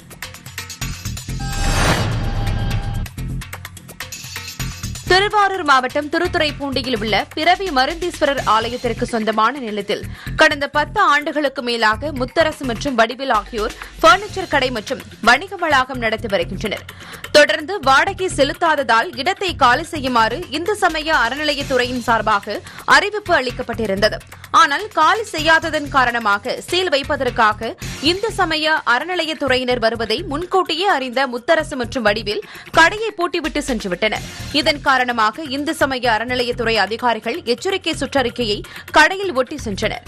திருவாரூர் மாவட்டம் திருத்துறைப்பூண்டியில் உள்ள பிறவி மருந்தீஸ்வரர் ஆலயத்திற்கு சொந்தமான நிலத்தில் கடந்த பத்து ஆண்டுகளுக்கு மேலாக முத்தரசு மற்றும் வடிவில் ஆகியோர் பர்னிச்சர் கடை மற்றும் வணிக வளாகம் நடத்தி வருகின்றனர் தொடர்ந்து வாடகை செலுத்தாததால் இடத்தை காலி செய்யுமாறு இந்து சமய அறநிலையத்துறையின் சார்பாக அறிவிப்பு அளிக்கப்பட்டிருந்தது ஆனால் காலி செய்யாததன் காரணமாக சீல் வைப்பதற்காக இந்து சமய அறநிலையத்துறையினர் வருவதை முன்கூட்டியே அறிந்த முத்தரசு மற்றும் வடிவில் கடையை பூட்டிவிட்டு சென்றுவிட்டனர் இதன் காரணமாக இந்து சமய அறநிலையத்துறை அதிகாரிகள் எச்சரிக்கை சுற்றறிக்கையை கடையில் ஒட்டி சென்றனர்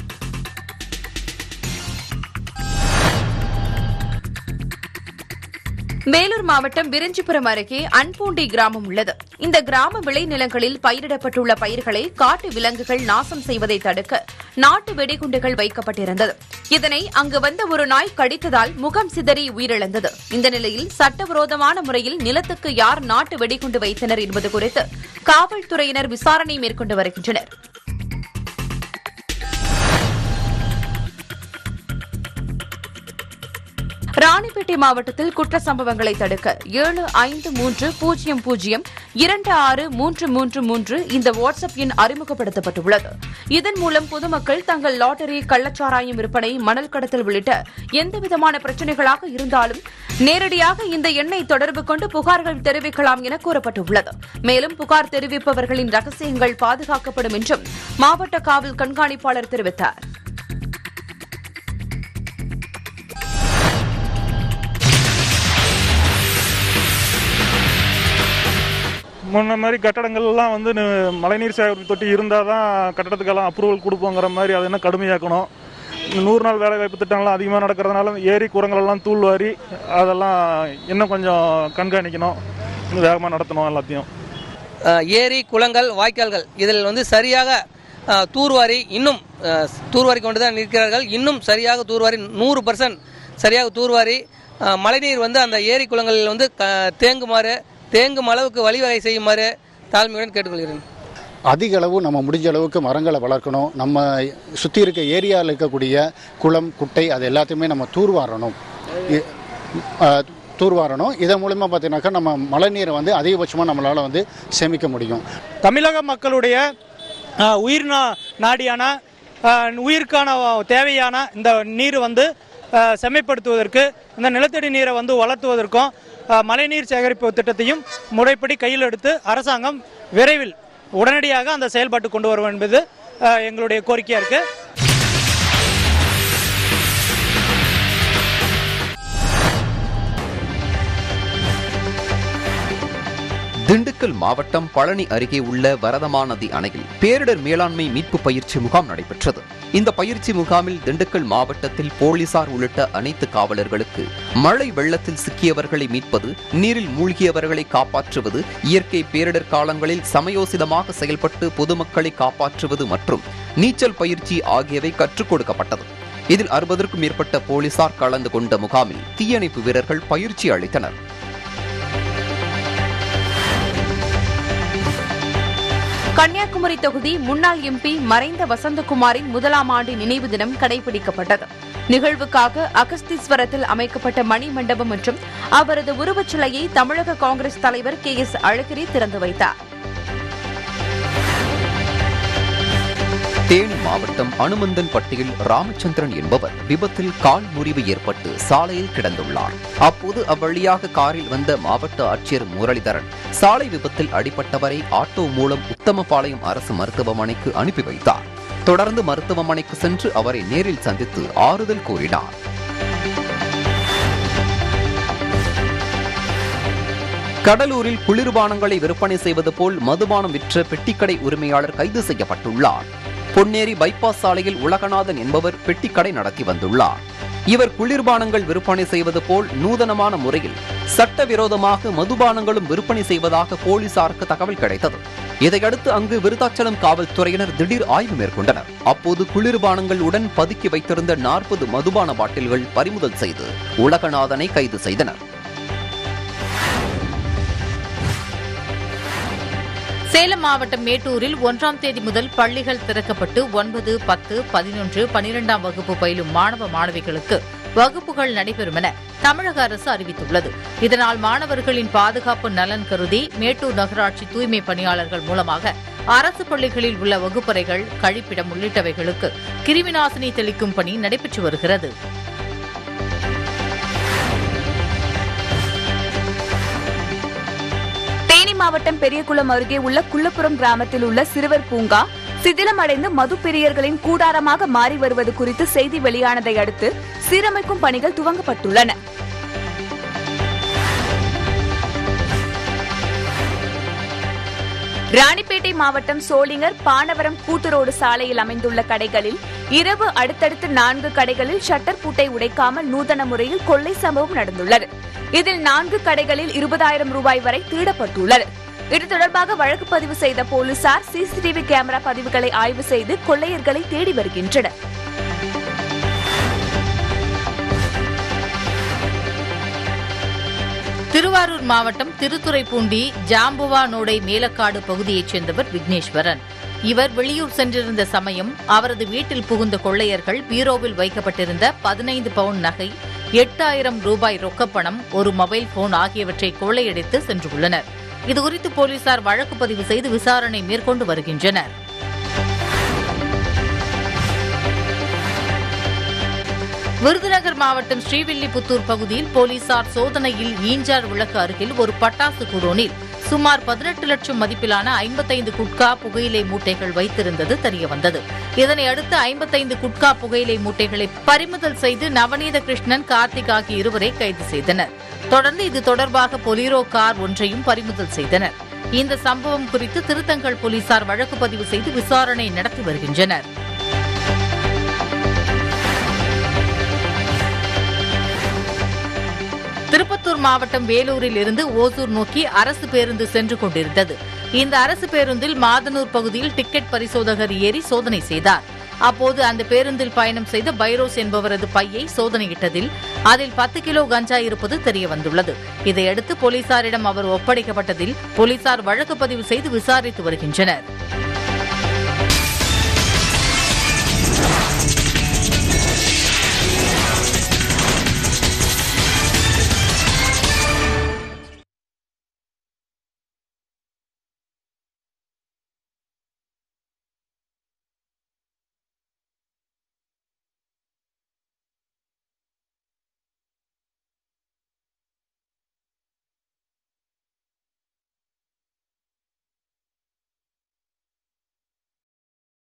வேலூர் மாவட்டம் விரிஞ்சிபுரம் அருகே அன்பூண்டி கிராமம் உள்ளது இந்த கிராம விளைநிலங்களில் பயிரிடப்பட்டுள்ள பயிர்களை காட்டு விலங்குகள் நாசம் செய்வதை தடுக்க நாட்டு வெடிகுண்டுகள் வைக்கப்பட்டிருந்தது இதனை அங்கு வந்த ஒரு நாய் கடித்ததால் முகம் சிதறி உயிரிழந்தது இந்த நிலையில் சட்டவிரோதமான முறையில் நிலத்துக்கு யார் நாட்டு வெடிகுண்டு வைத்தனர் என்பது குறித்து காவல்துறையினர் விசாரணை மேற்கொண்டு வருகின்றனர் ராணிப்பேட்டை மாவட்டத்தில் குற்ற சம்பவங்களை தடுக்க ஏழு ஐந்து மூன்று பூஜ்ஜியம் பூஜ்ஜியம் இரண்டு ஆறு மூன்று மூன்று மூன்று இந்த வாட்ஸ்அப் எண் அறிமுகப்படுத்தப்பட்டுள்ளது இதன் மூலம் பொதுமக்கள் தங்கள் லாட்டரி கள்ளச்சாராயம் விற்பனை மணல் கடத்தல் உள்ளிட்ட எந்தவிதமான பிரச்சினைகளாக இருந்தாலும் நேரடியாக இந்த எண்ணை தொடர்பு கொண்டு புகார்கள் தெரிவிக்கலாம் என கூறப்பட்டுள்ளது மேலும் புகார் தெரிவிப்பவர்களின் ரகசியங்கள் பாதுகாக்கப்படும் என்றும் மாவட்ட காவல் கண்காணிப்பாளர் தெரிவித்தார் முன்ன மாதிரி கட்டடங்கள்லாம் வந்து நு- மழைநீர் சேகரிப்பு தொட்டி இருந்தால் தான் கட்டடத்துக்கெல்லாம் அப்ரூவல் கொடுப்போங்கிற மாதிரி அதை என்ன கடுமையாக்கணும் இந்த நூறு நாள் வேலை வாய்ப்பு திட்டங்கள்லாம் அதிகமாக நடக்கிறதுனால ஏரி குரங்களெல்லாம் தூள்வாரி அதெல்லாம் இன்னும் கொஞ்சம் கண்காணிக்கணும் இன்னும் வேகமாக நடத்தணும் எல்லாத்தையும் அஹ், ஏரி குளங்கள் வாய்க்கால்கள் இதில் வந்து சரியாக அஹ், தூர்வாரி இன்னும் அஹ், தூர்வாரி கொண்டு தான் நிற்கிறார்கள் இன்னும் சரியாக தூர்வாரி நூறு பர்சன்ட் சரியாக தூர்வாரி அஹ், மழைநீர் வந்து அந்த ஏரி குளங்களில் வந்து க- தேங்குமாறு தேங்கும் அளவுக்கு வழிவகை செய்யுமாறு தாழ்மையுடன் கேட்டுக்கொள்கிறேன் அதிக அளவு நம்ம முடிஞ்ச அளவுக்கு மரங்களை வளர்க்கணும் நம்ம சுற்றி இருக்க ஏரியாவில் இருக்கக்கூடிய குளம் குட்டை அது எல்லாத்தையுமே நம்ம தூர்வாரணும் இ- அஹ், தூர்வாரணும் இதன் மூலிமா பார்த்தீங்கன்னாக்கா நம்ம மழைநீரை வந்து அதிகபட்சமாக நம்மளால் வந்து சேமிக்க முடியும் தமிழக மக்களுடைய அஹ், உயிர் நா- நாடியான அஹ், உயிருக்கான தேவையான இந்த நீர் வந்து அஹ், செம்மைப்படுத்துவதற்கு இந்த நிலத்தடி நீரை வந்து வளர்த்துவதற்கும் அஹ், மழைநீர் சேகரிப்பு திட்டத்தையும் முறைப்படி கையில் எடுத்து அரசாங்கம் விரைவில் உடனடியாக அந்த செயல்பாட்டு கொண்டு வரும் என்பது அஹ், எங்களுடைய கோரிக்கையாக இருக்குது திண்டுக்கல் மாவட்டம் பழனி அருகே உள்ள வரதமாநதி அணையில் பேரிடர் மேலாண்மை மீட்பு பயிற்சி முகாம் நடைபெற்றது இந்த பயிற்சி முகாமில் திண்டுக்கல் மாவட்டத்தில் போலீசார் உள்ளிட்ட அனைத்து காவலர்களுக்கு மழை வெள்ளத்தில் சிக்கியவர்களை மீட்பது நீரில் மூழ்கியவர்களை காப்பாற்றுவது இயற்கை பேரிடர் காலங்களில் சமயோசிதமாக செயல்பட்டு பொதுமக்களை காப்பாற்றுவது மற்றும் நீச்சல் பயிற்சி ஆகியவை கற்றுக் கொடுக்கப்பட்டது இதில் அறுபதற்கும் மேற்பட்ட போலீசார் கலந்து கொண்ட முகாமில் தீயணைப்பு வீரர்கள் பயிற்சி அளித்தனர் கன்னியாகுமரி தொகுதி முன்னாள் எம்பி மறைந்த வசந்தகுமாரின் முதலாம் ஆண்டு நினைவு தினம் கடைபிடிக்கப்பட்டது நிகழ்வுக்காக அகஸ்தீஸ்வரத்தில் அமைக்கப்பட்ட மணி மண்டபம் மற்றும் அவரது உருவச் சிலையை தமிழக காங்கிரஸ் தலைவர் கே எஸ் அழகிரி திறந்து வைத்தார் தேனி மாவட்டம் அனுமந்தன் பட்டியில் ராமச்சந்திரன் என்பவர் விபத்தில் கால் முறிவு ஏற்பட்டு சாலையில் கிடந்துள்ளார் அப்போது அவ்வழியாக காரில் வந்த மாவட்ட ஆட்சியர் முரளிதரன் சாலை விபத்தில் அடிபட்டவரை ஆட்டோ மூலம் உத்தமபாளையம் அரசு மருத்துவமனைக்கு அனுப்பி வைத்தார் தொடர்ந்து மருத்துவமனைக்கு சென்று அவரை நேரில் சந்தித்து ஆறுதல் கூறினார் கடலூரில் குளிர்பானங்களை விற்பனை செய்வது போல் மதுபானம் விற்ற பெட்டிக்கடை உரிமையாளர் கைது செய்யப்பட்டுள்ளார் பொன்னேரி பைபாஸ் சாலையில் உலகநாதன் என்பவர் பெட்டிக்கடை நடத்தி வந்துள்ளார் இவர் குளிர்பானங்கள் விற்பனை செய்வது போல் நூதனமான முறையில் சட்டவிரோதமாக மதுபானங்களும் விற்பனை செய்வதாக போலீசாருக்கு தகவல் கிடைத்தது இதையடுத்து அங்கு விருதாச்சலம் காவல்துறையினர் திடீர் ஆய்வு மேற்கொண்டனர் அப்போது குளிர்பானங்கள் உடன் பதுக்கி வைத்திருந்த நாற்பது மதுபான பாட்டில்கள் பறிமுதல் செய்து உலகநாதனை கைது செய்தனர் சேலம் மாவட்டம் மேட்டூரில் ஒன்றாம் தேதி முதல் பள்ளிகள் திறக்கப்பட்டு ஒன்பது பத்து பதினொன்று பனிரெண்டாம் வகுப்பு பயிலும் மாணவ மாணவிகளுக்கு வகுப்புகள் நடைபெறும் என தமிழக அரசு அறிவித்துள்ளது இதனால் மாணவர்களின் பாதுகாப்பு நலன் கருதி மேட்டூர் நகராட்சி தூய்மை பணியாளர்கள் மூலமாக அரசு பள்ளிகளில் உள்ள வகுப்பறைகள் கழிப்பிடம் உள்ளிட்டவைகளுக்கு கிருமிநாசினி தெளிக்கும் பணி நடைபெற்று வருகிறது தேனி மாவட்டம் பெரியகுளம் அருகே உள்ள குள்ளப்புறம் கிராமத்தில் உள்ள சிறுவர் பூங்கா சிதிலமடைந்து மது பிரியர்களின் கூடாரமாக மாறி வருவது குறித்து செய்தி வெளியானதை அடுத்து சீரமைக்கும் பணிகள் துவங்கப்பட்டுள்ளன ராணிப்பேட்டை மாவட்டம் சோளிங்கர் பானவரம் கூட்டுரோடு சாலையில் அமைந்துள்ள கடைகளில் இரவு அடுத்தடுத்து நான்கு கடைகளில் ஷட்டர் பூட்டை உடைக்காமல் நூதன முறையில் கொள்ளை சம்பவம் நடந்துள்ளது இதில் நான்கு கடைகளில் இருபதாயிரம் ரூபாய் வரை திருடப்பட்டுள்ளது இது தொடர்பாக வழக்கு பதிவு செய்த போலீசார் சிசிடிவி கேமரா பதிவுகளை ஆய்வு செய்து கொள்ளையர்களை தேடி வருகின்றனர் திருவாரூர் மாவட்டம் திருத்துறைப்பூண்டி ஜாம்புவா நோடை மேலக்காடு பகுதியைச் சேர்ந்தவர் விக்னேஸ்வரன் இவர் வெளியூர் சென்றிருந்த சமயம் அவரது வீட்டில் புகுந்த கொள்ளையர்கள் பீரோவில் வைக்கப்பட்டிருந்த பதினைந்து பவுண்ட் நகை எட்டாயிரம் ரூபாய் ரொக்கப்பணம் ஒரு மொபைல் போன் ஆகியவற்றை கொள்ளையடித்து சென்றுள்ளனர் இதுகுறித்து போலீசார் வழக்கு பதிவு செய்து விசாரணை மேற்கொண்டு வருகின்றனர் விருதுநகர் மாவட்டம் ஸ்ரீவில்லிபுத்தூர் பகுதியில் போலீசார் சோதனையில் ஈஞ்சார் விளக்கு அருகில் ஒரு பட்டாசு குடோனில் சுமார் பதினெட்டு லட்சம் மதிப்பிலான ஐம்பத்தைந்து குட்கா புகையிலை மூட்டைகள் வைத்திருந்தது தெரியவந்தது இதனை அடுத்து ஐம்பத்தைந்து குட்கா புகையிலை மூட்டைகளை பறிமுதல் செய்து நவநீத கிருஷ்ணன் கார்த்திக் ஆகிய இருவரை கைது செய்தனர் தொடர்ந்து இது தொடர்பாக பொலிரோ கார் ஒன்றையும் பறிமுதல் செய்தனர் இந்த சம்பவம் குறித்து திருத்தங்கல் போலீசார் வழக்கு பதிவு செய்து விசாரணை நடத்தி வருகின்றனர் திருப்பத்தூர் மாவட்டம் வேலூரில் இருந்து ஓசூர் நோக்கி அரசு பேருந்து சென்று கொண்டிருந்தது இந்த அரசு பேருந்தில் மாதனூர் பகுதியில் டிக்கெட் பரிசோதகர் ஏறி சோதனை செய்தார் அப்போது அந்த பேருந்தில் பயணம் செய்த பைரோஸ் என்பவரது பையை சோதனையிட்டதில் அதில் பத்து கிலோ கஞ்சா இருப்பது தெரியவந்துள்ளது இதையடுத்து போலீசாரிடம் அவர் ஒப்படைக்கப்பட்டதில் போலீசார் வழக்கு பதிவு செய்து விசாரித்து வருகின்றனர்